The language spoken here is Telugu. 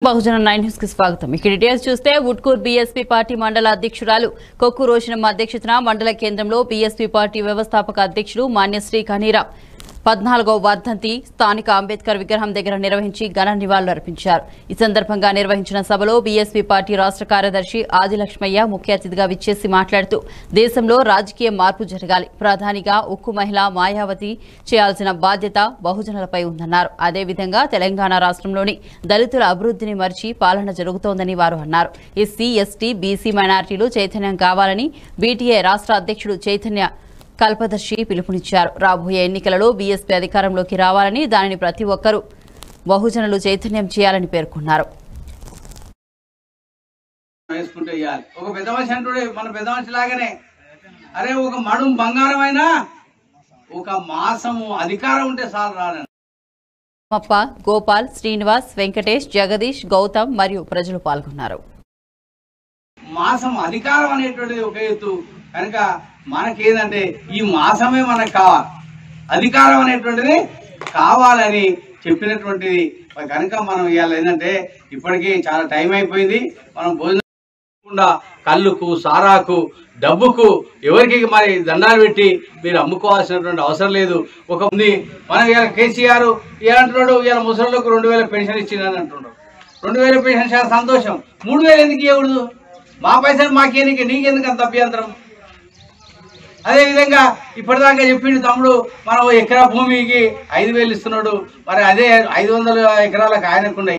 బహుజన నైన్ న్యూస్ కి స్వాగతం ఇక డీటెయిల్స్ చూస్తే ఉట్కూర్ బీఎస్పీ పార్టీ మండల అధ్యక్షురాలు కొక్కు రోషనమ్మ అధ్యక్షతన మండల కేంద్రంలో బీఎస్పీ పార్టీ వ్యవస్థాపక అధ్యక్షుడు మాన్యశ్రీ కనీరా పద్నాలుగో వర్ధంతి స్థానిక అంబేద్కర్ విగ్రహం దగ్గర నిర్వహించి ఘన నివాళులు అర్పించారు ఈ సందర్భంగా నిర్వహించిన సభలో బీఎస్పీ పార్టీ రాష్ట్ర కార్యదర్శి ఆదిలక్ష్మయ్య ముఖ్య అతిథిగా విచ్చేసి మాట్లాడుతూ దేశంలో రాజకీయ మార్పు జరగాలి ప్రధానిగా ఉక్కు మహిళ మాయావతి చేయాల్సిన బాధ్యత బహుజనులపై ఉందన్నారు అదేవిధంగా తెలంగాణ రాష్ట్రంలోని దళితుల అభివృద్ధిని మరిచి పాలన జరుగుతోందని వారు అన్నారు ఎస్సీ ఎస్టీ బీసీ మైనార్టీలు చైతన్యం కావాలని బీటీఏ రాష్ట్ర అధ్యక్షుడు చైతన్య కల్పదర్శి పిలుపునిచ్చారు రాబోయే ఎన్నికలలో బీఎస్పీ అధికారంలోకి రావాలని దానిని ప్రతి ఒక్కరూ బహుజనులు చైతన్యం చేయాలని పేర్కొన్నారు వేసుకుంటూ ఇవ్వాలి ఒక పెద్ద మనిషి అంటుడే మన పెద్ద మనిషి లాగానే అరే ఒక మడుం బంగారం అయినా ఒక మాసము అధికారం ఉంటే చాలు రానని మప్ప గోపాల్ శ్రీనివాస్ వెంకటేష్ జగదీష్ గౌతమ్ మరియు ప్రజలు పాల్గొన్నారు మాసం అధికారం అనేటువంటిది ఒక ఎత్తు కనుక మనకేందంటే ఈ మాసమే మనకు కావాలి అధికారం అనేటువంటిది కావాలని చెప్పినటువంటిది కనుక మనం ఇవాళ ఏంటంటే ఇప్పటికీ చాలా టైం అయిపోయింది మనం భోజనం చేయకుండా కళ్ళుకు సారాకు డబ్బుకు ఎవరికి మరి దండాలు పెట్టి మీరు అమ్ముకోవాల్సినటువంటి అవసరం లేదు ఒక ఉంది మనం ఇవాళ కేసీఆర్ ఏమంటున్నాడు ఇవాళ ముసలిలకు రెండు వేల పెన్షన్ ఇచ్చిందని అంటున్నాడు రెండు వేల పెన్షన్ చాలా సంతోషం మూడు వేలు ఎందుకు ఇవ్వకూడదు మా పైసలు మాకే నీకు నీకెందుకు అంత అభ్యంతరం అదే విధంగా ఇప్పటిదాకా చెప్పిండు తమ్ముడు మనం ఎకరా భూమికి ఐదు వేలు ఇస్తున్నాడు మరి అదే ఐదు వందల ఎకరాలకు ఆయనకుండా